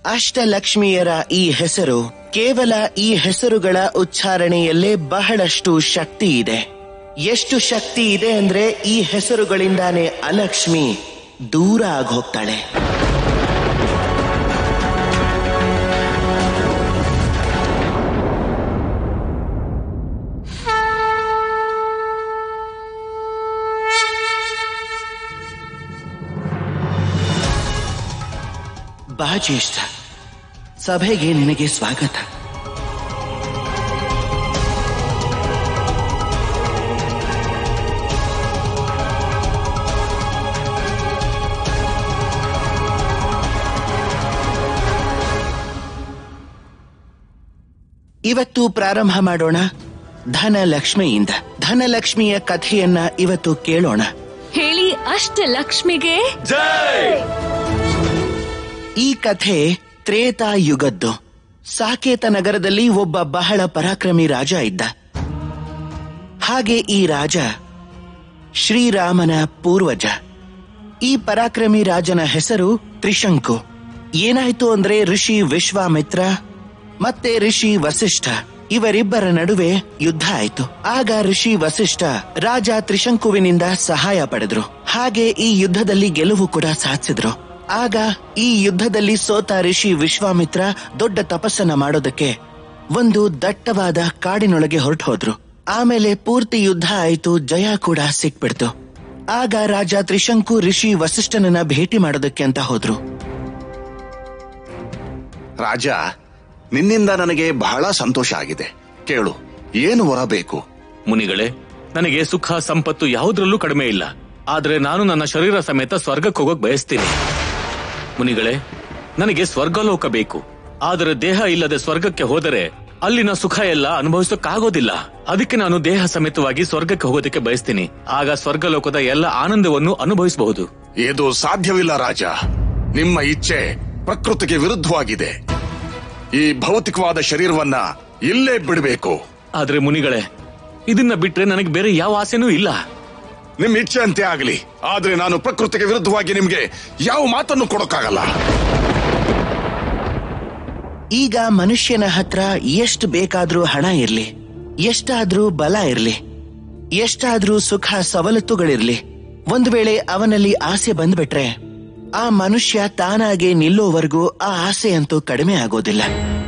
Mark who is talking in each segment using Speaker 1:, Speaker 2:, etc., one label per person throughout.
Speaker 1: ಅಷ್ಟಲಕ್ಷ್ಮಿಯರ ಈ ಹೆಸರು ಕೇವಲ ಈ ಹೆಸರುಗಳ ಉಚ್ಚಾರಣೆಯಲ್ಲೇ ಬಹಳಷ್ಟು ಶಕ್ತಿ ಇದೆ ಎಷ್ಟು ಶಕ್ತಿ ಇದೆ ಅಂದ್ರೆ ಈ ಹೆಸರುಗಳಿಂದಾನೇ ಅಲಕ್ಷ್ಮಿ ದೂರ ಆಗೋಗ್ತಾಳೆ ಬಾ ಜ್ಯೇಷ್ಠ ಸಭೆಗೆ ನಿನಗೆ ಸ್ವಾಗತ ಇವತ್ತು ಪ್ರಾರಂಭ ಮಾಡೋಣ ಧನಲಕ್ಷ್ಮಿಯಿಂದ ಧನಲಕ್ಷ್ಮಿಯ ಕಥೆಯನ್ನ ಇವತ್ತು ಕೇಳೋಣ
Speaker 2: ಹೇಳಿ ಅಷ್ಟ ಲಕ್ಷ್ಮಿಗೆ
Speaker 1: ಈ ಕಥೆ ತ್ರೇತಾಯುಗದ್ದು ಸಾಕೇತ ನಗರದಲ್ಲಿ ಒಬ್ಬ ಬಹಳ ಪರಾಕ್ರಮಿ ರಾಜ ಇದ್ದ ಹಾಗೆ ಈ ರಾಜ ಶ್ರೀರಾಮನ ಪೂರ್ವಜ ಈ ಪರಾಕ್ರಮಿ ರಾಜನ ಹೆಸರು ತ್ರಿಶಂಕು ಏನಾಯ್ತು ಅಂದ್ರೆ ಋಷಿ ವಿಶ್ವಾಮಿತ್ರ ಮತ್ತೆ ಋಷಿ ವಸಿಷ್ಠ ಇವರಿಬ್ಬರ ನಡುವೆ ಯುದ್ಧ ಆಯ್ತು ಆಗ ಋಷಿ ವಸಿಷ್ಠ ರಾಜ ತ್ರಿಶಂಕುವಿನಿಂದ ಸಹಾಯ ಪಡೆದ್ರು ಹಾಗೆ ಈ ಯುದ್ಧದಲ್ಲಿ ಗೆಲುವು ಕೂಡ ಸಾಧಿಸಿದ್ರು ಆಗ ಈ ಯುದ್ಧದಲ್ಲಿ ಸೋತ ಋಷಿ ವಿಶ್ವಾಮಿತ್ರ ದೊಡ್ಡ ತಪಸ್ಸನ್ನ ಮಾಡೋದಕ್ಕೆ ಒಂದು ದಟ್ಟವಾದ ಕಾಡಿನೊಳಗೆ ಹೊರಟು ಹೋದ್ರು ಆಮೇಲೆ ಪೂರ್ತಿ ಯುದ್ಧ ಆಯ್ತು ಜಯ ಕೂಡ ಸಿಕ್ಬಿಡ್ತು ಆಗ ರಾಜ ತ್ರಿಶಂಕು ಋಷಿ ವಸಿಷ್ಠನನ್ನ ಭೇಟಿ ಮಾಡೋದಕ್ಕೆ ಅಂತ ಹೋದ್ರು
Speaker 3: ರಾಜ ನಿನ್ನಿಂದ ನನಗೆ ಬಹಳ ಸಂತೋಷ ಆಗಿದೆ ಕೇಳು ಏನು ವರ ಬೇಕು
Speaker 4: ಮುನಿಗಳೇ ನನಗೆ ಸುಖ ಸಂಪತ್ತು ಯಾವುದ್ರಲ್ಲೂ ಕಡಿಮೆ ಇಲ್ಲ ಆದ್ರೆ ನಾನು ನನ್ನ ಶರೀರ ಸಮೇತ ಸ್ವರ್ಗಕ್ಕೆ ಹೋಗೋಕ್ ಬಯಸ್ತೀನಿ ಮುನಿಗಳೇ ನನಗೆ ಸ್ವರ್ಗಲೋಕ ಬೇಕು ಆದರೆ ದೇಹ ಇಲ್ಲದೆ ಸ್ವರ್ಗಕ್ಕೆ ಹೋದರೆ ಅಲ್ಲಿನ ಸುಖ ಎಲ್ಲ ಅನುಭವಿಸಕ್ಕಾಗೋದಿಲ್ಲ ಅದಕ್ಕೆ ನಾನು ದೇಹ ಸಮೇತವಾಗಿ ಸ್ವರ್ಗಕ್ಕೆ ಹೋಗೋದಕ್ಕೆ ಬಯಸ್ತೀನಿ ಆಗ ಸ್ವರ್ಗಲೋಕದ ಎಲ್ಲ ಆನಂದವನ್ನು ಅನುಭವಿಸಬಹುದು
Speaker 3: ಇದು ಸಾಧ್ಯವಿಲ್ಲ ರಾಜ ನಿಮ್ಮ ಇಚ್ಛೆ ಪ್ರಕೃತಿಗೆ ವಿರುದ್ಧವಾಗಿದೆ ಈ ಭೌತಿಕವಾದ ಶರೀರವನ್ನ ಇಲ್ಲೇ ಬಿಡಬೇಕು
Speaker 4: ಆದ್ರೆ ಮುನಿಗಳೇ ಇದನ್ನ ಬಿಟ್ರೆ ನನಗೆ ಬೇರೆ ಯಾವ ಆಸೆನೂ ಇಲ್ಲ
Speaker 3: ನಿಮ್ ಇಚ್ಛೆ ಅಂತೆ ಆಗಲಿ ಆದ್ರೆ ನಾನು ಪ್ರಕೃತಿಗೆ ವಿರುದ್ಧವಾಗಿ ನಿಮ್ಗೆ ಯಾವ ಮಾತನ್ನು ಕೊಡೋಕ್ಕಾಗಲ್ಲ
Speaker 1: ಈಗ ಮನುಷ್ಯನ ಹತ್ರ ಎಷ್ಟು ಬೇಕಾದ್ರೂ ಹಣ ಇರ್ಲಿ ಎಷ್ಟಾದ್ರೂ ಬಲ ಇರ್ಲಿ ಎಷ್ಟಾದ್ರೂ ಸುಖ ಸವಲತ್ತುಗಳಿರ್ಲಿ ಒಂದು ವೇಳೆ ಅವನಲ್ಲಿ ಆಸೆ ಬಂದ್ಬಿಟ್ರೆ ಆ ಮನುಷ್ಯ ತಾನಾಗೆ ನಿಲ್ಲೋವರೆಗೂ ಆ ಆಸೆ ಅಂತೂ ಕಡಿಮೆ ಆಗೋದಿಲ್ಲ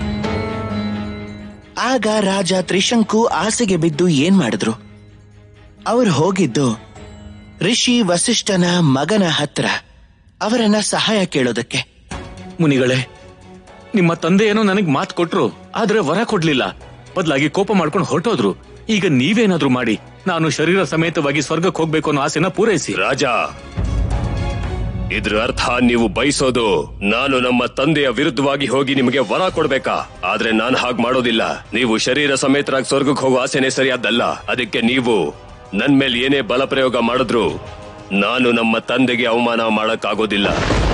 Speaker 1: ಆಗ ರಾಜ ತ್ರಿಶಂಕು ಆಸೆಗೆ ಬಿದ್ದು ಏನ್ ಮಾಡಿದ್ರು ಅವ್ರು ಹೋಗಿದ್ದು ಋಷಿ ವಸಿಷ್ಠನ ಮಗನ ಹತ್ರ ಅವರನ್ನ ಸಹಾಯ ಕೇಳೋದಕ್ಕೆ
Speaker 4: ಮುನಿಗಳೇ ನಿಮ್ಮ ತಂದೆ ಏನೋ ನನಗ್ ಮಾತು ಕೊಟ್ರು ಆದ್ರೆ ವರ ಕೊಡ್ಲಿಲ್ಲ ಬದಲಾಗಿ ಕೋಪ ಮಾಡ್ಕೊಂಡು ಹೊರಟೋದ್ರು ಈಗ ನೀವೇನಾದ್ರೂ ಮಾಡಿ ನಾನು ಶರೀರ ಸಮೇತವಾಗಿ ಸ್ವರ್ಗಕ್ಕೆ ಹೋಗ್ಬೇಕು ಅನ್ನೋ ಆಸೆನ ಪೂರೈಸಿ
Speaker 5: ರಾಜ ಇದ್ರ ಅರ್ಥ ನೀವು ಬಯಸೋದು ನಾನು ನಮ್ಮ ತಂದೆಯ ವಿರುದ್ಧವಾಗಿ ಹೋಗಿ ನಿಮಗೆ ವರ ಕೊಡ್ಬೇಕಾ ಆದ್ರೆ ನಾನು ಹಾಗ್ ಮಾಡೋದಿಲ್ಲ ನೀವು ಶರೀರ ಸಮೇತರಾಗಿ ಸ್ವರ್ಗಕ್ಕೆ ಹೋಗೋ ಆಸೆನೆ ಸರಿಯಾದ್ದಲ್ಲ ಅದಕ್ಕೆ ನೀವು ನನ್ ಮೇಲೆ ಏನೇ ಬಲ ಪ್ರಯೋಗ ಮಾಡಿದ್ರು ನಾನು ನಮ್ಮ ತಂದೆಗೆ ಅವಮಾನ ಮಾಡಕ್ಕಾಗೋದಿಲ್ಲ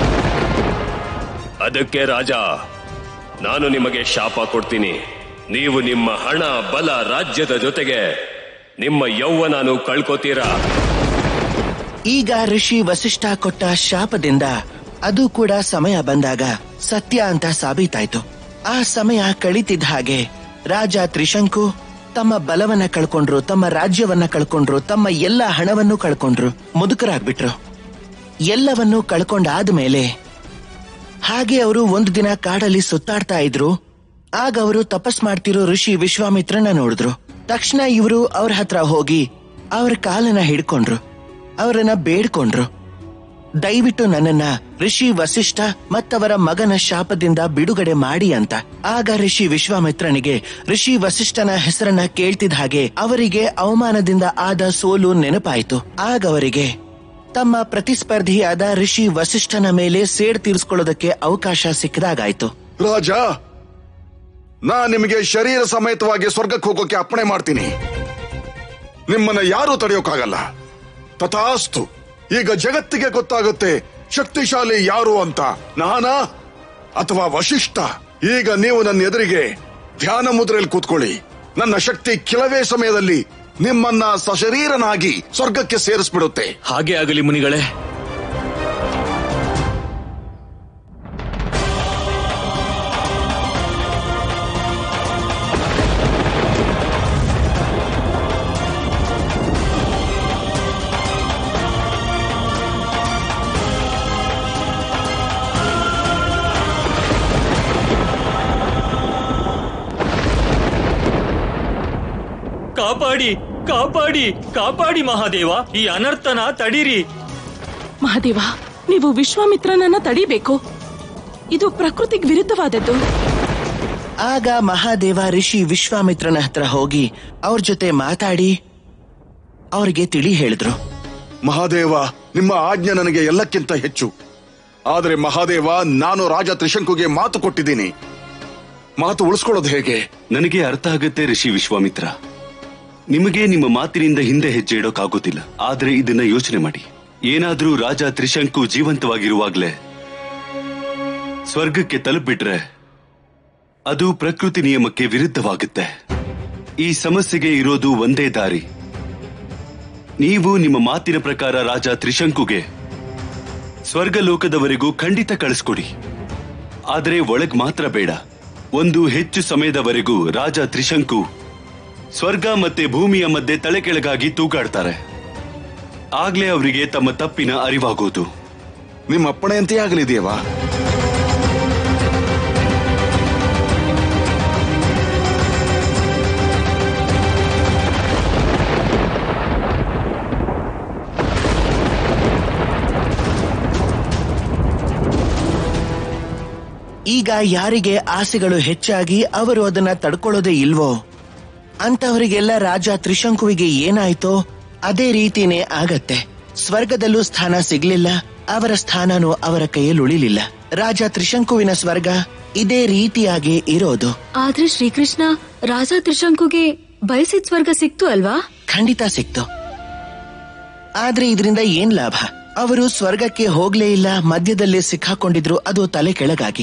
Speaker 5: ಅದಕ್ಕೆ ರಾಜ ನಾನು ನಿಮಗೆ ಶಾಪ ಕೊಡ್ತೀನಿ ನೀವು ನಿಮ್ಮ ಹಣ ಬಲ ರಾಜ್ಯದ ಜೊತೆಗೆ ನಿಮ್ಮ ಯೌವನನು ಕಳ್ಕೊತೀರಾ
Speaker 1: ಈಗ ಋಷಿ ವಸಿಷ್ಠ ಕೊಟ್ಟ ಶಾಪದಿಂದ ಅದು ಕೂಡ ಸಮಯ ಬಂದಾಗ ಸತ್ಯ ಅಂತ ಸಾಬೀತಾಯ್ತು ಆ ಸಮಯ ಕಳೀತಿದ್ದ ಹಾಗೆ ರಾಜ ತ್ರಿಶಂಕು ತಮ್ಮ ಬಲವನ್ನ ಕಳ್ಕೊಂಡ್ರು ತಮ್ಮ ರಾಜ್ಯವನ್ನ ಕಳ್ಕೊಂಡ್ರು ತಮ್ಮ ಎಲ್ಲ ಹಣವನ್ನು ಕಳ್ಕೊಂಡ್ರು ಮುದುಕರಾಗ್ಬಿಟ್ರು ಎಲ್ಲವನ್ನೂ ಕಳ್ಕೊಂಡಾದ್ಮೇಲೆ ಹಾಗೆ ಅವರು ಒಂದು ದಿನ ಕಾಡಲ್ಲಿ ಸುತ್ತಾಡ್ತಾ ಇದ್ರು ಆಗ ಅವರು ತಪಸ್ ಮಾಡ್ತಿರೋ ಋಷಿ ವಿಶ್ವಾಮಿತ್ರನ ನೋಡಿದ್ರು ತಕ್ಷಣ ಇವರು ಅವ್ರ ಹತ್ರ ಹೋಗಿ ಅವ್ರ ಕಾಲನ್ನ ಹಿಡ್ಕೊಂಡ್ರು ಅವರನ್ನ ಬೇಡ್ಕೊಂಡ್ರು ದಯವಿಟ್ಟು ನನ್ನನ್ನ ಋಷಿ ವಸಿಷ್ಠ ಮತ್ತವರ ಮಗನ ಶಾಪದಿಂದ ಬಿಡುಗಡೆ ಮಾಡಿ ಅಂತ ಆಗ ಋಷಿ ವಿಶ್ವಾಮಿತ್ರನಿಗೆ ಋಷಿ ವಸಿಷ್ಠನ ಹೆಸರನ್ನ ಕೇಳ್ತಿದ್ದ ಹಾಗೆ ಅವರಿಗೆ ಅವಮಾನದಿಂದ ಆದ ಸೋಲು ನೆನಪಾಯಿತು ಆಗ ಅವರಿಗೆ ತಮ್ಮ ಪ್ರತಿಸ್ಪರ್ಧಿಯಾದ ಋಷಿ ವಸಿಷ್ಠನ ಮೇಲೆ ಸೇಡ್ ತೀರಿಸ್ಕೊಳ್ಳೋದಕ್ಕೆ ಅವಕಾಶ ಸಿಕ್ಕದಾಗಾಯ್ತು
Speaker 3: ರಾಜ ನಾ ನಿಮಗೆ ಶರೀರ ಸಮೇತವಾಗಿ ಸ್ವರ್ಗಕ್ಕೆ ಹೋಗೋಕೆ ಅಪ್ಪಣೆ ಮಾಡ್ತೀನಿ ನಿಮ್ಮನ್ನ ಯಾರೂ ತಡೆಯೋಕ್ಕಾಗಲ್ಲ ತಥಾಸ್ತು ಈಗ ಜಗತ್ತಿಗೆ ಗೊತ್ತಾಗುತ್ತೆ ಶಕ್ತಿಶಾಲಿ ಯಾರು ಅಂತ ನಾನಾ ಅಥವಾ ವಶಿಷ್ಠ ಈಗ ನೀವು ನನ್ನ ಎದುರಿಗೆ ಧ್ಯಾನ ಮುದ್ರೆಯಲ್ಲಿ ಕೂತ್ಕೊಳ್ಳಿ ನನ್ನ ಶಕ್ತಿ ಕೆಲವೇ ಸಮಯದಲ್ಲಿ ನಿಮ್ಮನ್ನ ಸಶರೀರನಾಗಿ ಸ್ವರ್ಗಕ್ಕೆ ಸೇರಿಸ್ಬಿಡುತ್ತೆ
Speaker 4: ಹಾಗೆ ಆಗಲಿ ಮುನಿಗಳೇ
Speaker 6: ಕಾಪಾಡಿ ಕಾಪಾಡಿ ಕಾಪಾಡಿ ಮಹಾದೇವ ಈ ಅನರ್ಥನ ತಡೀರಿ
Speaker 7: ಮಹಾದೇವ ನೀವು ವಿಶ್ವಾಮಿತ್ರನನ್ನ ತಡಿಬೇಕು ಇದು ಪ್ರಕೃತಿಗೆ ವಿರುದ್ಧವಾದದ್ದು
Speaker 1: ಆಗ ಮಹಾದೇವ ಋಷಿ ವಿಶ್ವಾಮಿತ್ರನ ಹತ್ರ ಹೋಗಿ ಅವ್ರ ಜೊತೆ ಮಾತಾಡಿ ಅವ್ರಿಗೆ ತಿಳಿ ಹೇಳಿದ್ರು
Speaker 3: ಮಹಾದೇವ ನಿಮ್ಮ ಆಜ್ಞೆ ನನಗೆ ಎಲ್ಲಕ್ಕಿಂತ ಹೆಚ್ಚು ಆದರೆ ಮಹಾದೇವ ನಾನು ರಾಜ ತ್ರಿಶಂಕುಗೆ ಮಾತು ಕೊಟ್ಟಿದ್ದೀನಿ ಮಾತು ಉಳಿಸ್ಕೊಳ್ಳೋದು ಹೇಗೆ
Speaker 8: ನನಗೆ ಅರ್ಥ ಆಗುತ್ತೆ ಋಷಿ ವಿಶ್ವಾಮಿತ್ರ ನಿಮಗೆ ನಿಮ್ಮ ಮಾತಿನಿಂದ ಹಿಂದೆ ಹೆಜ್ಜೆ ಇಡೋಕ್ಕಾಗೋದಿಲ್ಲ ಆದ್ರೆ ಇದನ್ನ ಯೋಚನೆ ಮಾಡಿ ಏನಾದ್ರೂ ರಾಜ ತ್ರಿಶಂಕು ಜೀವಂತವಾಗಿರುವಾಗ್ಲೇ ಸ್ವರ್ಗಕ್ಕೆ ತಲುಪಿಟ್ರೆ ಅದು ಪ್ರಕೃತಿ ನಿಯಮಕ್ಕೆ ವಿರುದ್ಧವಾಗುತ್ತೆ ಈ ಸಮಸ್ಯೆಗೆ ಇರೋದು ಒಂದೇ ದಾರಿ ನೀವು ನಿಮ್ಮ ಮಾತಿನ ಪ್ರಕಾರ ರಾಜ ತ್ರಿಶಂಕುಗೆ ಸ್ವರ್ಗಲೋಕದವರೆಗೂ ಖಂಡಿತ ಕಳಿಸ್ಕೊಡಿ ಆದರೆ ಒಳಗ್ ಮಾತ್ರ ಬೇಡ ಒಂದು ಹೆಚ್ಚು ಸಮಯದವರೆಗೂ ರಾಜ ತ್ರಿಶಂಕು ಸ್ವರ್ಗ ಮತ್ತೆ ಭೂಮಿಯ ಮಧ್ಯೆ ತಲೆ ಕೆಳಗಾಗಿ ತೂಗಾಡ್ತಾರೆ ಆಗ್ಲೇ ಅವರಿಗೆ ತಮ್ಮ ತಪ್ಪಿನ ಅರಿವಾಗೋದು
Speaker 3: ನಿಮ್ಮ ಅಪ್ಪಣೆಯಂತೆ ಆಗಲಿ ದೇವಾ
Speaker 1: ಈಗ ಯಾರಿಗೆ ಆಸೆಗಳು ಹೆಚ್ಚಾಗಿ ಅವರು ಅದನ್ನ ತಡ್ಕೊಳ್ಳೋದೇ ಇಲ್ವೋ ಅಂತವರಿಗೆಲ್ಲ ರಾಜ ತ್ರಿಶಂಕುವಿಗೆ ಏನಾಯ್ತೋ ಅದೇ ರೀತಿನೇ ಆಗತ್ತೆ ಸ್ವರ್ಗದಲ್ಲೂ ಸ್ಥಾನ ಸಿಗ್ಲಿಲ್ಲ ಅವರ ಸ್ಥಾನನೂ ಅವರ ಕೈಯಲ್ಲಿ ಉಳಿಲಿಲ್ಲ ರಾಜ ತ್ರಿಶಂಕುವಿನ ಸ್ವರ್ಗ ಇದೇ ರೀತಿಯಾಗಿ ಇರೋದು
Speaker 2: ಆದ್ರೆ ಶ್ರೀಕೃಷ್ಣ ರಾಜ ತ್ರಿಶಂಕುಗೆ ಬಯಸಿದ ಸ್ವರ್ಗ ಸಿಕ್ತು ಅಲ್ವಾ
Speaker 1: ಖಂಡಿತ ಸಿಕ್ತು ಆದ್ರೆ ಇದರಿಂದ ಏನ್ ಲಾಭ ಅವರು ಸ್ವರ್ಗಕ್ಕೆ ಹೋಗ್ಲೇ ಇಲ್ಲ ಮಧ್ಯದಲ್ಲಿ ಸಿಕ್ಕಾಕೊಂಡಿದ್ರು ಅದು ತಲೆ ಕೆಳಗಾಗಿ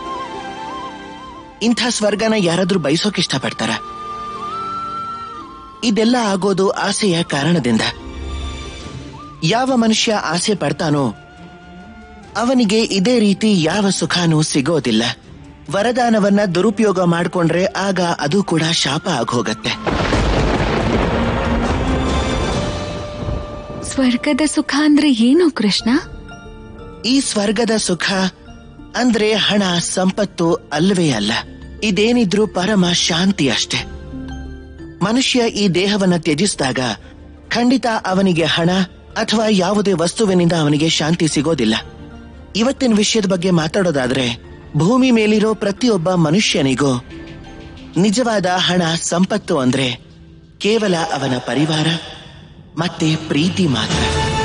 Speaker 1: ಇಂಥ ಸ್ವರ್ಗನ ಯಾರಾದ್ರೂ ಬಯಸೋಕ್ ಇಷ್ಟಪಡ್ತಾರ ಇದೆಲ್ಲ ಆಗೋದು ಆಸೆಯ ಕಾರಣದಿಂದ ಯಾವ ಮನುಷ್ಯ ಆಸೆ ಪಡ್ತಾನೋ ಅವನಿಗೆ ಇದೇ ರೀತಿ ಯಾವ ಸುಖನೂ ಸಿಗೋದಿಲ್ಲ ವರದಾನವನ್ನ ದುರುಪಯೋಗ ಮಾಡ್ಕೊಂಡ್ರೆ ಆಗ ಅದು ಕೂಡ ಶಾಪ ಆಗೋಗತ್ತೆ
Speaker 2: ಸ್ವರ್ಗದ ಸುಖ ಅಂದ್ರೆ ಏನು ಕೃಷ್ಣ
Speaker 1: ಈ ಸ್ವರ್ಗದ ಸುಖ ಅಂದ್ರೆ ಹಣ ಸಂಪತ್ತು ಅಲ್ವೇ ಅಲ್ಲ ಇದೇನಿದ್ರೂ ಪರಮ ಶಾಂತಿ ಅಷ್ಟೆ ಮನುಷ್ಯ ಈ ದೇಹವನ್ನ ತ್ಯಜಿಸಿದಾಗ ಖಂಡಿತ ಅವನಿಗೆ ಹಣ ಅಥವಾ ಯಾವುದೇ ವಸ್ತುವಿನಿಂದ ಅವನಿಗೆ ಶಾಂತಿ ಸಿಗೋದಿಲ್ಲ ಇವತ್ತಿನ ವಿಷಯದ ಬಗ್ಗೆ ಮಾತಾಡೋದಾದ್ರೆ ಭೂಮಿ ಮೇಲಿರೋ ಪ್ರತಿಯೊಬ್ಬ ಮನುಷ್ಯನಿಗೂ ನಿಜವಾದ ಹಣ ಸಂಪತ್ತು ಅಂದ್ರೆ ಕೇವಲ ಅವನ ಪರಿವಾರ ಮತ್ತೆ ಪ್ರೀತಿ ಮಾತ್ರ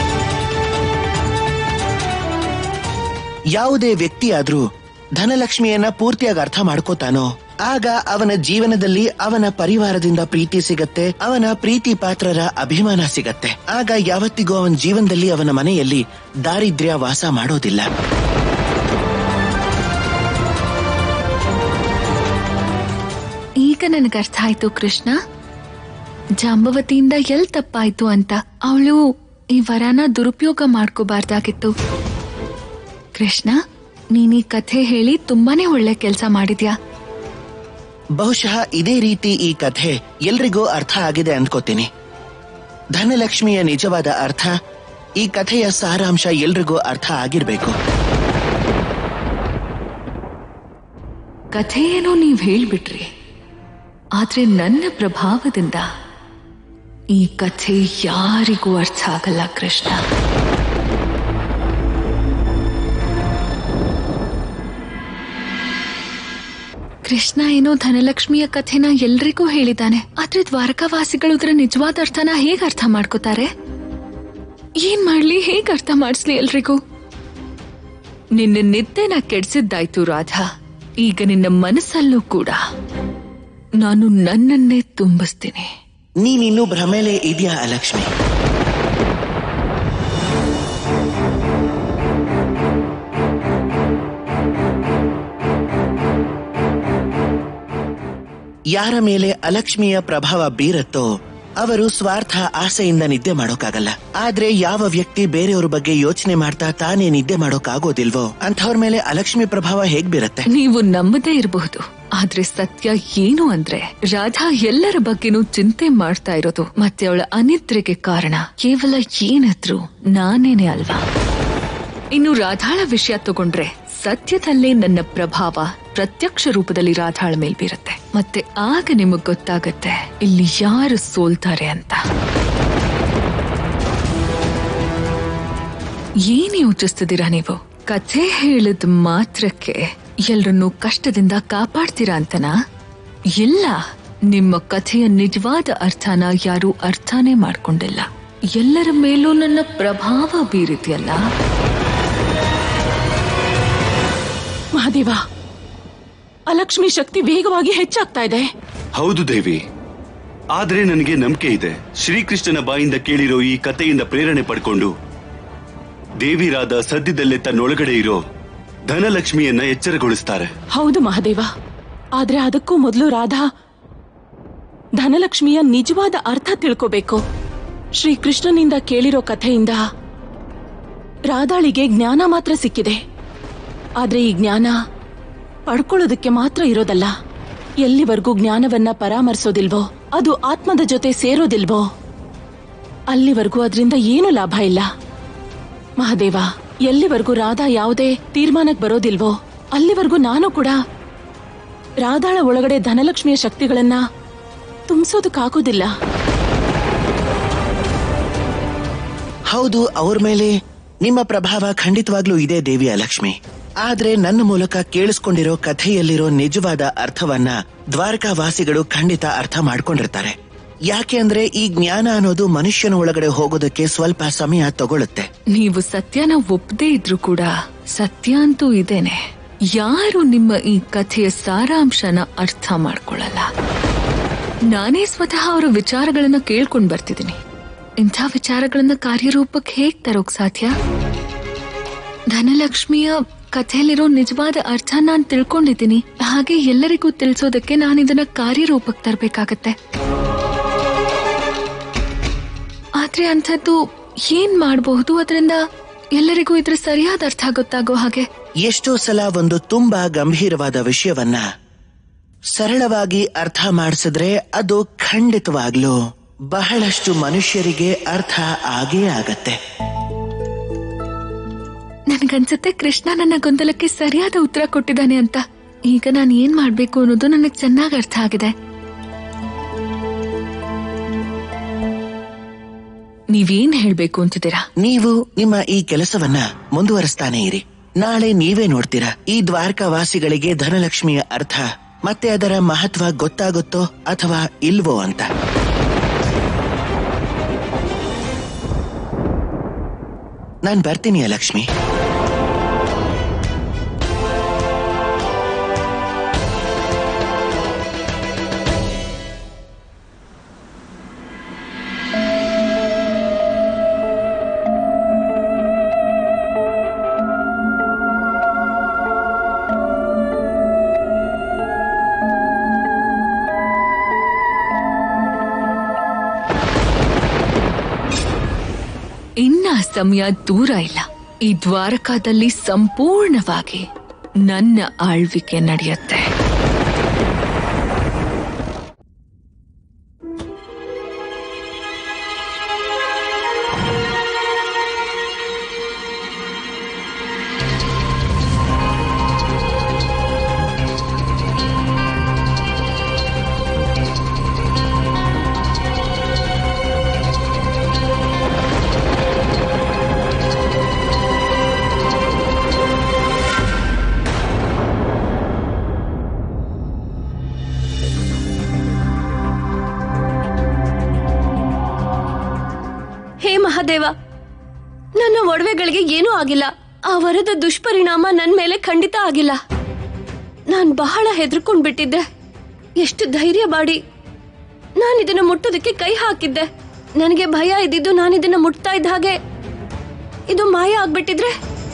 Speaker 1: ಯಾವುದೇ ವ್ಯಕ್ತಿಯಾದ್ರೂ ಧನಲಕ್ಷ್ಮಿಯನ್ನ ಪೂರ್ತಿಯಾಗಿ ಅರ್ಥ ಮಾಡ್ಕೋತಾನೋ ಆಗ ಅವನ ಜೀವನದಲ್ಲಿ ಅವನ ಪರಿವಾರದಿಂದ ಪ್ರೀತಿ ಸಿಗತ್ತೆ ಅವನ ಪ್ರೀತಿ ಪಾತ್ರರ ಅಭಿಮಾನ ಸಿಗತ್ತೆ ಆಗ ಯಾವತ್ತಿಗೂ ಅವನ ಜೀವನದಲ್ಲಿ ಅವನ ಮನೆಯಲ್ಲಿ ದಾರಿದ್ರ್ಯ ವಾಸ ಮಾಡೋದಿಲ್ಲ
Speaker 2: ಈಗ ನನಗೆ ಅರ್ಥ ಆಯ್ತು ಕೃಷ್ಣ ಜಾಂಬವತಿಯಿಂದ ಎಲ್ ತಪ್ಪಾಯ್ತು ಅಂತ ಅವಳು ಈ ವರನ ದುರುಪಯೋಗ ಮಾಡ್ಕೋಬಾರ್ದಾಗಿತ್ತು ಕೃಷ್ಣ ನೀನ್ ಈ ಕಥೆ ಹೇಳಿ ತುಂಬಾನೇ ಒಳ್ಳೆ ಕೆಲಸ ಮಾಡಿದ್ಯಾ
Speaker 1: ಬಹುಶಃ ಇದೇ ರೀತಿ ಈ ಕಥೆ ಎಲ್ರಿಗೂ ಅರ್ಥ ಆಗಿದೆ ಅಂದ್ಕೋತೀನಿ ಧನಲಕ್ಷ್ಮಿಯ ನಿಜವಾದ ಅರ್ಥ ಈ ಕಥೆಯ ಸಾರಾಂಶ ಎಲ್ರಿಗೂ ಅರ್ಥ ಆಗಿರ್ಬೇಕು
Speaker 2: ಕಥೆ ಏನೋ ನೀವ್ ಹೇಳ್ಬಿಟ್ರಿ ಆದ್ರೆ ನನ್ನ ಪ್ರಭಾವದಿಂದ ಈ ಕಥೆ ಯಾರಿಗೂ ಅರ್ಥ ಆಗಲ್ಲ ಕೃಷ್ಣ ಕೃಷ್ಣ ಏನೋ ಧನಲಕ್ಷ್ಮಿಯ ಕಥೆನ ಎಲ್ರಿಗೂ ಹೇಳಿದ್ದಾನೆ ಆದ್ರೆ ದ್ವಾರಕಾವಾಸಿಗಳು ಇದರ ನಿಜವಾದ ಅರ್ಥನ ಹೇಗ್ ಅರ್ಥ ಮಾಡ್ಕೋತಾರೆ ಏನ್ ಮಾಡ್ಲಿ ಹೇಗ್ ಅರ್ಥ ಮಾಡಿಸ್ಲಿ ಎಲ್ರಿಗೂ ನಿನ್ನ ನಿದ್ದೆನ ಕೆಡ್ಸಿದ್ದಾಯ್ತು ರಾಧಾ ಈಗ ನಿನ್ನ ಮನಸ್ಸಲ್ಲೂ ಕೂಡ ನಾನು ನನ್ನನ್ನೇ ತುಂಬಿಸ್ತೀನಿ
Speaker 1: ನೀನಿನ್ನೂ ಭ್ರಮೆಲೆ ಇದೆಯಾ ಲಕ್ಷ್ಮಿ ಯಾರ ಮೇಲೆ ಅಲಕ್ಷ್ಮಿಯ ಪ್ರಭಾವ ಬೀರತ್ತೋ ಅವರು ಸ್ವಾರ್ಥ ಆಸೆಯಿಂದ ನಿದ್ದೆ ಮಾಡೋಕ್ಕಾಗಲ್ಲ ಆದ್ರೆ ಯಾವ ವ್ಯಕ್ತಿ ಬೇರೆಯವ್ರ ಬಗ್ಗೆ ಯೋಚನೆ ಮಾಡ್ತಾ ತಾನೇ ನಿದ್ದೆ ಮಾಡೋಕ್ಕಾಗೋದಿಲ್ವೋ ಅಂಥವ್ರ ಮೇಲೆ ಅಲಕ್ಷ್ಮಿ ಪ್ರಭಾವ ಹೇಗ್ ಬೀರತ್ತೆ
Speaker 2: ನೀವು ನಂಬದೇ ಇರಬಹುದು ಆದ್ರೆ ಸತ್ಯ ಏನು ಅಂದ್ರೆ ರಾಧಾ ಎಲ್ಲರ ಬಗ್ಗೆನೂ ಚಿಂತೆ ಮಾಡ್ತಾ ಇರೋದು ಮತ್ತೆ ಅವಳ ಅನಿದ್ರೆಗೆ ಕಾರಣ ಕೇವಲ ಏನಿದ್ರು ನಾನೇನೆ ಅಲ್ವಾ ಇನ್ನು ರಾಧಾಳ ವಿಷಯ ತಗೊಂಡ್ರೆ ಸತ್ಯದಲ್ಲೇ ನನ್ನ ಪ್ರಭಾವ ಪ್ರತ್ಯಕ್ಷ ರೂಪದಲ್ಲಿ ರಾಧಾಳ ಮೇಲ್ ಬೀರುತ್ತೆ ಮತ್ತೆ ಆಗ ನಿಮಗ್ ಗೊತ್ತಾಗತ್ತೆ ಇಲ್ಲಿ ಯಾರು ಸೋಲ್ತಾರೆ ಅಂತ ಏನ್ ಯೋಚಿಸ್ತಿದ್ದೀರಾ ನೀವು ಕಥೆ ಹೇಳಿದ ಮಾತ್ರಕ್ಕೆ ಎಲ್ರನ್ನೂ ಕಷ್ಟದಿಂದ ಕಾಪಾಡ್ತೀರಾ ಅಂತನಾ ಇಲ್ಲ ನಿಮ್ಮ ಕಥೆಯ ನಿಜವಾದ ಅರ್ಥನ ಯಾರೂ ಅರ್ಥನೇ ಮಾಡ್ಕೊಂಡಿಲ್ಲ ಎಲ್ಲರ ಮೇಲೂ ನನ್ನ ಪ್ರಭಾವ ಬೀರಿದೆಯಲ್ಲ
Speaker 7: ಮಹಾದೇವ ಅಲಕ್ಷ್ಮಿ ಶಕ್ತಿ ವೇಗವಾಗಿ ಹೆಚ್ಚಾಗ್ತಾ ಇದೆ
Speaker 8: ಹೌದು ದೇವಿ ಆದ್ರೆ ನನಗೆ ನಂಬಿಕೆ ಇದೆ ಶ್ರೀಕೃಷ್ಣನ ಬಾಯಿಂದ ಕೇಳಿರೋ ಈ ಕಥೆಯಿಂದ ಪ್ರೇರಣೆ ಪಡ್ಕೊಂಡು ದೇವಿರಾದ ಸದ್ಯದಲ್ಲೇ ತನ್ನೊಳಗಡೆ ಇರೋ ಧನಲಕ್ಷ್ಮಿಯನ್ನ ಎಚ್ಚರಗೊಳಿಸ್ತಾರೆ
Speaker 7: ಹೌದು ಮಹಾದೇವ ಆದ್ರೆ ಅದಕ್ಕೂ ಮೊದಲು ರಾಧಾ ಧನಲಕ್ಷ್ಮಿಯ ನಿಜವಾದ ಅರ್ಥ ತಿಳ್ಕೋಬೇಕು ಶ್ರೀಕೃಷ್ಣನಿಂದ ಕೇಳಿರೋ ಕಥೆಯಿಂದ ರಾಧಾಳಿಗೆ ಜ್ಞಾನ ಮಾತ್ರ ಸಿಕ್ಕಿದೆ ಆದ್ರೆ ಈ ಜ್ಞಾನ ಪಡ್ಕೊಳ್ಳೋದಕ್ಕೆ ಮಾತ್ರ ಇರೋದಲ್ಲ ಎಲ್ಲಿವರೆಗೂ ಜ್ಞಾನವನ್ನ ಪರಾಮರ್ಸೋದಿಲ್ವೋ ಅದು ಆತ್ಮದ ಜೊತೆ ಸೇರೋದಿಲ್ವೋ ಅಲ್ಲಿವರೆಗೂ ಅದರಿಂದ ಏನು ಲಾಭ ಇಲ್ಲ ಮಹಾದೇವ ಎಲ್ಲಿವರೆಗೂ ರಾಧಾ ಯಾವುದೇ ತೀರ್ಮಾನಕ್ಕೆ ಬರೋದಿಲ್ವೋ ಅಲ್ಲಿವರೆಗೂ ನಾನು ಕೂಡ ರಾಧಾಳ ಒಳಗಡೆ ಧನಲಕ್ಷ್ಮಿಯ ಶಕ್ತಿಗಳನ್ನ ತುಂಬಿಸೋದಕ್ಕಾಗೋದಿಲ್ಲ
Speaker 1: ಹೌದು ಅವ್ರ ಮೇಲೆ ನಿಮ್ಮ ಪ್ರಭಾವ ಖಂಡಿತವಾಗ್ಲೂ ಇದೆ ದೇವಿಯ ಲಕ್ಷ್ಮಿ ಆದ್ರೆ ನನ್ನ ಮೂಲಕ ಕೇಳಿಸ್ಕೊಂಡಿರೋ ಕಥೆಯಲ್ಲಿರೋ ನಿಜವಾದ ಅರ್ಥವನ್ನ ದ್ವಾರಕಾವಾಸಿಗಳು ಖಂಡಿತ ಅರ್ಥ ಮಾಡ್ಕೊಂಡಿರ್ತಾರೆ ಯಾಕೆ ಅಂದ್ರೆ ಈ ಜ್ಞಾನ ಅನ್ನೋದು ಮನುಷ್ಯನ ಒಳಗಡೆ ಹೋಗೋದಕ್ಕೆ ಸ್ವಲ್ಪ ಸಮಯ ತಗೊಳುತ್ತೆ
Speaker 2: ನೀವು ಸತ್ಯನ ಒಪ್ಪದೇ ಇದ್ರೂ ಕೂಡ ಸತ್ಯ ಅಂತೂ ಇದೇನೆ ಯಾರು ನಿಮ್ಮ ಈ ಕಥೆಯ ಸಾರಾಂಶನ ಅರ್ಥ ಮಾಡ್ಕೊಳ್ಳಲ್ಲ ನಾನೇ ಸ್ವತಃ ಅವರ ವಿಚಾರಗಳನ್ನ ಕೇಳ್ಕೊಂಡ್ ಬರ್ತಿದ್ದೀನಿ ಇಂಥ ವಿಚಾರಗಳನ್ನ ಕಾರ್ಯರೂಪಕ್ಕೆ ಹೇಗ್ ತರೋಕ್ ಸಾಧ್ಯ ಧನಲಕ್ಷ್ಮಿಯ ಕಥೆಯಲ್ಲಿರೋ ನಿಜವಾದ ಅರ್ಥ ನಾನ್ ತಿಳ್ಕೊಂಡಿದ್ದೀನಿ ಹಾಗೆ ಎಲ್ಲರಿಗೂ ತಿಳಿಸೋದಕ್ಕೆ ನಾನು ಇದನ್ನ ಕಾರ್ಯರೂಪಕ್ಕೆ ತರಬೇಕಾಗತ್ತೆ ಆದ್ರೆ ಅಂಥದ್ದು ಏನ್ ಮಾಡಬಹುದು ಅದರಿಂದ ಎಲ್ಲರಿಗೂ ಇದ್ರ ಸರಿಯಾದ ಅರ್ಥ ಗೊತ್ತಾಗೋ ಹಾಗೆ
Speaker 1: ಎಷ್ಟೋ ಸಲ ಒಂದು ತುಂಬಾ ಗಂಭೀರವಾದ ವಿಷಯವನ್ನ ಸರಳವಾಗಿ ಅರ್ಥ ಮಾಡಿಸಿದ್ರೆ ಅದು ಖಂಡಿತವಾಗ್ಲೂ ಬಹಳಷ್ಟು ಮನುಷ್ಯರಿಗೆ ಅರ್ಥ ಆಗೇ ಆಗತ್ತೆ
Speaker 2: ನನ್ಗನ್ಸುತ್ತೆ ಕೃಷ್ಣ ನನ್ನ ಗೊಂದಲಕ್ಕೆ ಸರಿಯಾದ ಉತ್ತರ ಕೊಟ್ಟಿದ್ದಾನೆ ಅಂತ ಈಗ ನಾನು ಏನ್ ಮಾಡ್ಬೇಕು ಅನ್ನೋದು ನನಗೆ ಚೆನ್ನಾಗಿ ಅರ್ಥ ಆಗಿದೆ ನೀವೇನ್ ಹೇಳ್ಬೇಕು ಅಂತಿದ್ದೀರಾ
Speaker 1: ನೀವು ನಿಮ್ಮ ಈ ಕೆಲಸವನ್ನ ಮುಂದುವರಿಸ್ತಾನೆ ಇರಿ ನಾಳೆ ನೀವೇ ನೋಡ್ತೀರಾ ಈ ದ್ವಾರಕಾವಾಸಿಗಳಿಗೆ ಧನಲಕ್ಷ್ಮಿಯ ಅರ್ಥ ಮತ್ತೆ ಅದರ ಮಹತ್ವ ಗೊತ್ತಾಗುತ್ತೋ ಅಥವಾ ಇಲ್ವೋ ಅಂತ ನಾನ್ ಬರ್ತೀನಿ ಲಕ್ಷ್ಮಿ
Speaker 2: ಇನ್ನ ಸಮಯ ದೂರ ಇಲ್ಲ ಈ ದ್ವಾರಕಾದಲ್ಲಿ ಸಂಪೂರ್ಣವಾಗಿ ನನ್ನ ಆಳ್ವಿಕೆ ನಡೆಯುತ್ತೆ
Speaker 9: ಹೇ ಮಹಾದೇವ ನನ್ನ ಒಡವೆಗಳಿಗೆ ಏನೂ ಆಗಿಲ್ಲ ಆ ವರದ ದುಷ್ಪರಿಣಾಮ ನನ್ ಮೇಲೆ ಖಂಡಿತ ಆಗಿಲ್ಲ ನಾನ್ ಬಹಳ ಹೆದರ್ಕೊಂಡ್ ಬಿಟ್ಟಿದ್ದೆ ಎಷ್ಟು ಧೈರ್ಯ ಬಾಡಿ ನಾನು ಇದನ್ನ ಮುಟ್ಟೋದಕ್ಕೆ ಕೈ ಹಾಕಿದ್ದೆ ನನಗೆ ಭಯ ಇದ್ದಿದ್ದು ನಾನು ಇದನ್ನ ಮುಟ್ತಾ ಇದ್ದ ಹಾಗೆ ಇದು ಮಾಯ ಆಗ್ಬಿಟ್ಟಿದ್ರೆ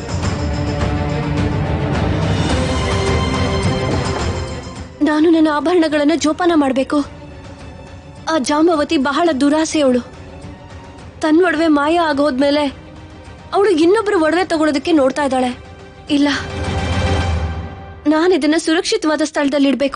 Speaker 9: ನಾನು ನನ್ನ ಆಭರಣಗಳನ್ನ ಜೋಪಾನ ಮಾಡ್ಬೇಕು ಆ ಜಾಂಬವತಿ ಬಹಳ ದುರಾಸೆಯವಳು ತನ್ನ ಒಡವೆ ಮಾಯ ಆಗೋದ್ಮೇಲೆ ಅವಳು ಇನ್ನೊಬ್ರು ಒಡವೆ ತಗೊಳೋದಕ್ಕೆ ನೋಡ್ತಾ ಇದ್ದಾಳೆ ಇಲ್ಲ ನಾನು ಇದನ್ನ ಸುರಕ್ಷಿತವಾದ ಸ್ಥಳದಲ್ಲಿ ಇಡ್ಬೇಕು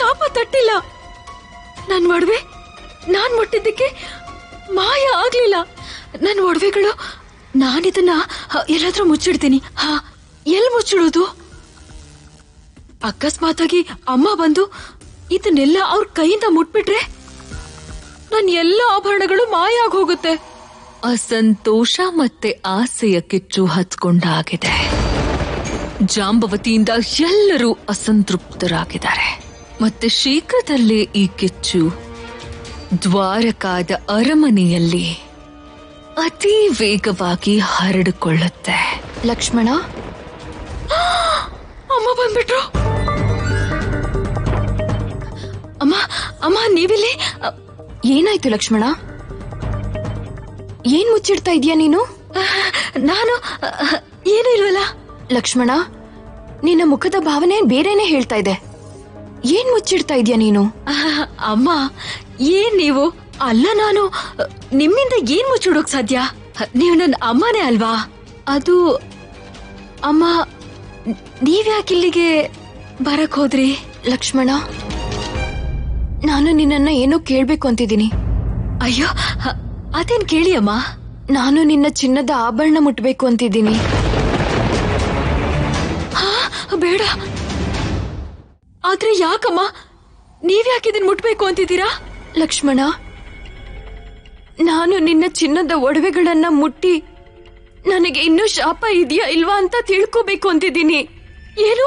Speaker 2: ಶಾಪ ತಟ್ಟಿಲ್ಲ ನನ್ ಒಡವೆ ನಾನ್ ಮುಟ್ಟಿದ್ದಕ್ಕೆ ಮಾಯ ಆಗ್ಲಿಲ್ಲ ನನ್ ಒಡವೆಗಳು ನಾನಿದನ್ನ ಹ, ಎಲ್ಲಾದ್ರೂ ಮುಚ್ಚಿಡ್ತೀನಿ ಹಾ ಎಲ್ ಮುಚ್ಚಿಡೋದು ಅಕಸ್ಮಾತಾಗಿ ಅಮ್ಮ ಬಂದು ಇದನ್ನೆಲ್ಲ ಅವ್ರ ಕೈಯಿಂದ ಮುಟ್ಬಿಟ್ರೆ ನನ್ ಎಲ್ಲ ಆಭರಣಗಳು ಮಾಯ ಆಗ್ ಹೋಗುತ್ತೆ ಅಸಂತೋಷ ಮತ್ತೆ ಆಸೆಯ ಕಿಚ್ಚು ಹತ್ಕೊಂಡಾಗಿದೆ ಜಾಂಬವತಿಯಿಂದ ಎಲ್ಲರೂ ಅಸಂತೃಪ್ತರಾಗಿದ್ದಾರೆ ಮತ್ತೆ ಶೀಘ್ರದಲ್ಲೇ ಈ ಕಿಚ್ಚು ದ್ವಾರಕಾದ ಅರಮನೆಯಲ್ಲಿ ಅತಿ ವೇಗವಾಗಿ ಹರಡಿಕೊಳ್ಳುತ್ತೆ
Speaker 9: ಲಕ್ಷ್ಮಣ
Speaker 2: ಅಮ್ಮ ಬಂದ್ಬಿಟ್ರು ಅಮ್ಮ ಅಮ್ಮ ನೀವಿಲ್ಲಿ ಅ,
Speaker 9: ಏನಾಯ್ತು ಲಕ್ಷ್ಮಣ ಏನ್ ಮುಚ್ಚಿಡ್ತಾ ಇದೀಯ ನೀನು
Speaker 2: ನಾನು ಅ, ಏನೂ ಇಲ್ವಲ್ಲ
Speaker 9: ಲಕ್ಷ್ಮಣ ನಿನ್ನ ಮುಖದ ಭಾವನೆ ಬೇರೆನೆ ಹೇಳ್ತಾ ಇದೆ ಏನ್ ಮುಚ್ಚಿಡ್ತಾ ಇದೀಯ ನೀನು
Speaker 2: ಅಹ್, ಅಮ್ಮ ಏನ್ ನೀವು ಅಲ್ಲ ನಾನು ಅ, ನಿಮ್ಮಿಂದ ಏನ್ ಮುಚ್ಚಿಡೋಕ್ ಸಾಧ್ಯ ನೀವು ನನ್ನ ಅಮ್ಮನೇ ಅಲ್ವಾ ಅದು ಅಮ್ಮ ನ್- ನೀವ್ಯಾಕ್ ಇಲ್ಲಿಗೆ ಬರಕ್ ಹೋದ್ರಿ
Speaker 9: ಲಕ್ಷ್ಮಣ ನಾನು ನಿನ್ನನ್ನ ಏನೋ ಕೇಳ್ಬೇಕು ಅಂತಿದ್ದೀನಿ
Speaker 2: ಅಯ್ಯೋ ಹ, ಅದೇನ್ ಕೇಳಿ ಅಮ್ಮ
Speaker 9: ನಾನು ನಿನ್ನ ಚಿನ್ನದ ಆಭರಣ ಮುಟ್ಬೇಕು ಅಂತಿದ್ದೀನಿ
Speaker 2: ಹಾ ಬೇಡ ಆದ್ರೆ ಯಾಕಮ್ಮ ನೀವ್ಯಾಕೆ ಇದನ್ ಮುಟ್ಬೇಕು ಅಂತಿದ್ದೀರಾ
Speaker 9: ಲಕ್ಷ್ಮಣ ನಾನು ನಿನ್ನ ಚಿನ್ನದ ಒಡವೆಗಳನ್ನ ಮುಟ್ಟಿ ನನಗೆ ಇನ್ನೂ ಶಾಪ ಇದೆಯಾ ಇಲ್ವಾ ಅಂತ ತಿಳ್ಕೋಬೇಕು ಅಂತಿದ್ದೀನಿ
Speaker 2: ಏನು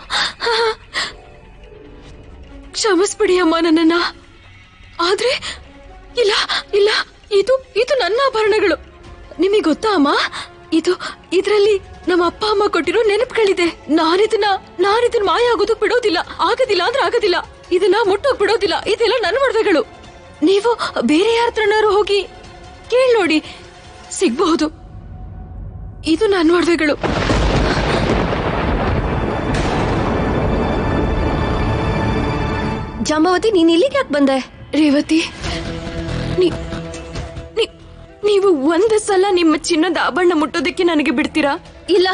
Speaker 2: ಕ್ಷಮಿಸ್ಬಿಡಿ ಅಮ್ಮ ನನ್ನನ್ನ ಆದ್ರೆ ಇಲ್ಲ ಇಲ್ಲ ಇದು ಇದು ನನ್ನ ಆಭರಣಗಳು ನಿಮಗೆ ಗೊತ್ತಾ ಅಮ್ಮ ಇದು ಇದರಲ್ಲಿ ನಮ್ಮ ಅಪ್ಪ ಅಮ್ಮ ಕೊಟ್ಟಿರೋ ನೆನಪುಗಳಿದೆ ನಾನಿದನ್ನ ನಾನಿದನ್ನ ಮಾಯ ಆಗೋದಕ್ ಬಿಡೋದಿಲ್ಲ ಆಗೋದಿಲ್ಲ ಅಂದ್ರೆ ಆಗೋದಿಲ್ಲ ಇದನ್ನ ಮುಟ್ಟೋಕ್ ಬಿಡೋದಿಲ್ಲ ಇದೆಲ್ಲ ನನ್ನ ಒಡವೆಗಳು ನೀವು ಬೇರೆ ಯಾರ ಹತ್ರನಾರು ಹೋಗಿ ಕೇಳಿ ನೋಡಿ ಸಿಗ್ಬಹುದು ಇದು ನನ್ನ ಒಡವೆಗಳು
Speaker 9: ಜಾಂಬವತಿ ನೀನ್ ಇಲ್ಲಿಗೆ ಯಾಕೆ ಬಂದೆ ರೇವತಿ ನೀ- ನೀ- ನೀವು ಒಂದು ಸಲ ನಿಮ್ಮ ಚಿನ್ನದ ಆಭರಣ ಮುಟ್ಟೋದಕ್ಕೆ ನನಗೆ ಬಿಡ್ತೀರಾ
Speaker 10: ಇಲ್ಲ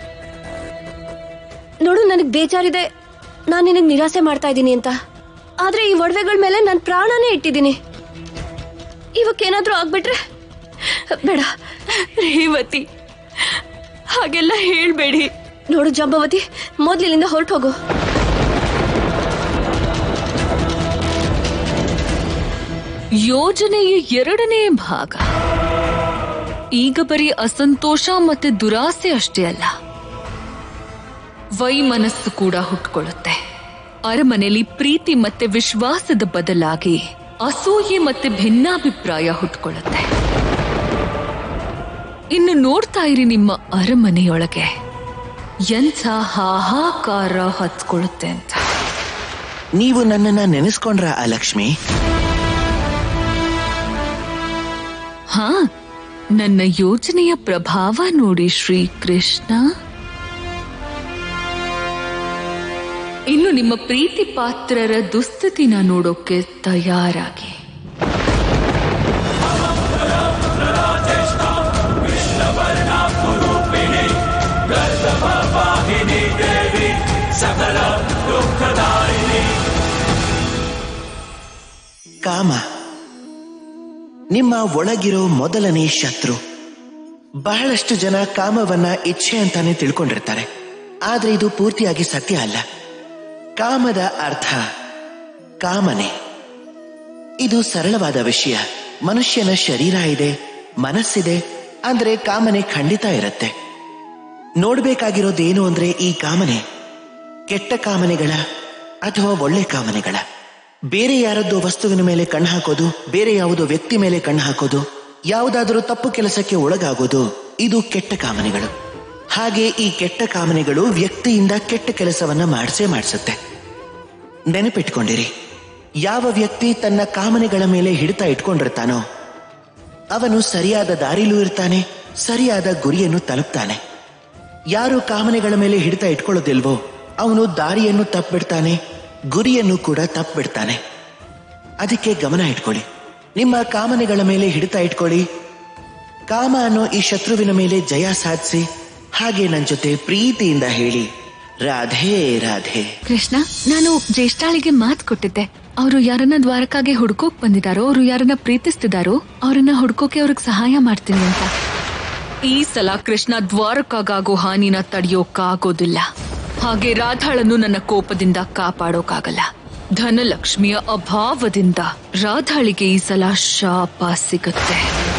Speaker 10: ನೋಡು ನನಗ್ ಬೇಜಾರಿದೆ ನಾನು ನಿನಗ್ ನಿರಾಸೆ ಮಾಡ್ತಾ ಇದ್ದೀನಿ ಅಂತ ಆದ್ರೆ ಈ ಒಡವೆಗಳ ಮೇಲೆ ನನ್ನ ಪ್ರಾಣನೇ ಇಟ್ಟಿದ್ದೀನಿ ಇವಕ್ಕೇನಾದ್ರೂ ಆಗ್ಬಿಟ್ರೆ
Speaker 9: ಬೇಡ ರೇವತಿ ಹಾಗೆಲ್ಲ ಹೇಳ್ಬೇಡಿ
Speaker 10: ನೋಡು ಜಂಬವತಿ ಮೊದ್ಲಿನಿಂದ ಹೊರಟು ಹೋಗು
Speaker 2: ಯೋಜನೆಯ ಎರಡನೇ ಭಾಗ ಈಗ ಬರೀ ಅಸಂತೋಷ ಮತ್ತೆ ದುರಾಸೆ ಅಷ್ಟೇ ಅಲ್ಲ ವೈಮನಸ್ಸು ಕೂಡ ಹುಟ್ಕೊಳ್ಳುತ್ತೆ ಅರಮನೆಯಲ್ಲಿ ಪ್ರೀತಿ ಮತ್ತೆ ವಿಶ್ವಾಸದ ಬದಲಾಗಿ ಅಸೂಯೆ ಮತ್ತೆ ಭಿನ್ನಾಭಿಪ್ರಾಯ ಹುಟ್ಕೊಳ್ಳುತ್ತೆ ಇನ್ನು ನೋಡ್ತಾ ಇರಿ ನಿಮ್ಮ ಅರಮನೆಯೊಳಗೆ ಎಂಥ ಹಾಹಾಕಾರ ಹತ್ಕೊಳ್ಳುತ್ತೆ ಅಂತ
Speaker 1: ನೀವು ನನ್ನನ್ನ ನೆನೆಸ್ಕೊಂಡ್ರ ಆ ಲಕ್ಷ್ಮಿ
Speaker 2: ಹಾ ನನ್ನ ಯೋಜನೆಯ ಪ್ರಭಾವ ನೋಡಿ ಶ್ರೀಕೃಷ್ಣ ಇನ್ನು ನಿಮ್ಮ ಪ್ರೀತಿ ಪಾತ್ರರ ದುಸ್ಥಿತಿನ ನೋಡೋಕೆ ತಯಾರಾಗಿ
Speaker 1: ಕಾಮ ನಿಮ್ಮ ಒಳಗಿರೋ ಮೊದಲನೇ ಶತ್ರು ಬಹಳಷ್ಟು ಜನ ಕಾಮವನ್ನ ಇಚ್ಛೆ ಅಂತಾನೆ ತಿಳ್ಕೊಂಡಿರ್ತಾರೆ ಆದ್ರೆ ಇದು ಪೂರ್ತಿಯಾಗಿ ಸತ್ಯ ಅಲ್ಲ ಕಾಮದ ಅರ್ಥ ಕಾಮನೆ ಇದು ಸರಳವಾದ ವಿಷಯ ಮನುಷ್ಯನ ಶರೀರ ಇದೆ ಮನಸ್ಸಿದೆ ಅಂದ್ರೆ ಕಾಮನೆ ಖಂಡಿತ ಇರುತ್ತೆ ನೋಡ್ಬೇಕಾಗಿರೋದೇನು ಅಂದ್ರೆ ಈ ಕಾಮನೆ ಕೆಟ್ಟ ಕಾಮನೆಗಳ ಅಥವಾ ಒಳ್ಳೆ ಕಾಮನೆಗಳ ಬೇರೆ ಯಾರದ್ದೋ ವಸ್ತುವಿನ ಮೇಲೆ ಕಣ್ಣು ಹಾಕೋದು ಬೇರೆ ಯಾವುದೋ ವ್ಯಕ್ತಿ ಮೇಲೆ ಕಣ್ಣು ಹಾಕೋದು ಯಾವುದಾದರೂ ತಪ್ಪು ಕೆಲಸಕ್ಕೆ ಒಳಗಾಗೋದು ಇದು ಕೆಟ್ಟ ಕಾಮನೆಗಳು ಹಾಗೆ ಈ ಕೆಟ್ಟ ಕಾಮನೆಗಳು ವ್ಯಕ್ತಿಯಿಂದ ಕೆಟ್ಟ ಕೆಲಸವನ್ನ ಮಾಡಿಸೇ ಮಾಡಿಸುತ್ತೆ ನೆನಪಿಟ್ಕೊಂಡಿರಿ ಯಾವ ವ್ಯಕ್ತಿ ತನ್ನ ಕಾಮನೆಗಳ ಮೇಲೆ ಹಿಡಿತ ಇಟ್ಕೊಂಡಿರ್ತಾನೋ ಅವನು ಸರಿಯಾದ ದಾರಿಲೂ ಇರ್ತಾನೆ ಸರಿಯಾದ ಗುರಿಯನ್ನು ತಲುಪ್ತಾನೆ ಯಾರು ಕಾಮನೆಗಳ ಮೇಲೆ ಹಿಡಿತ ಇಟ್ಕೊಳ್ಳೋದಿಲ್ವೋ ಅವನು ದಾರಿಯನ್ನು ತಪ್ಪಿಡ್ತಾನೆ ಗುರಿಯನ್ನು ಕೂಡ ತಪ್ಪಿಡ್ತಾನೆ ಅದಕ್ಕೆ ಗಮನ ಇಟ್ಕೊಳ್ಳಿ ನಿಮ್ಮ ಕಾಮನೆಗಳ ಮೇಲೆ ಹಿಡಿತ ಇಟ್ಕೊಳ್ಳಿ ಕಾಮ ಅನ್ನೋ ಈ ಶತ್ರುವಿನ ಮೇಲೆ ಜಯ ಸಾಧಿಸಿ ಹಾಗೆ ನನ್ನ ಜೊತೆ ಪ್ರೀತಿಯಿಂದ ಹೇಳಿ ರಾಧೆ ರಾಧೆ
Speaker 2: ಕೃಷ್ಣ ನಾನು ಜ್ಯೇಷ್ಠಾಳಿಗೆ ಮಾತು ಕೊಟ್ಟಿದ್ದೆ ಅವರು ಯಾರನ್ನ ದ್ವಾರಕಾಗೆ ಹುಡ್ಕೋಕ್ ಬಂದಿದಾರೋ ಅವರು ಯಾರನ್ನ ಪ್ರೀತಿಸ್ತಿದಾರೋ ಅವರನ್ನ ಹುಡ್ಕೋಕೆ ಅವ್ರಿಗೆ ಸಹಾಯ ಮಾಡ್ತೀನಿ ಅಂತ ಈ ಸಲ ಕೃಷ್ಣ ದ್ವಾರಕಾಗೋ ಹಾನಿನ ತಡೆಯೋಕ್ಕಾಗೋದಿಲ್ಲ ಹಾಗೆ ರಾಧಾಳನ್ನು ನನ್ನ ಕೋಪದಿಂದ ಕಾಪಾಡೋಕಾಗಲ್ಲ ಧನಲಕ್ಷ್ಮಿಯ ಅಭಾವದಿಂದ ರಾಧಾಳಿಗೆ ಈ ಸಲ ಶಾಪ ಸಿಗುತ್ತೆ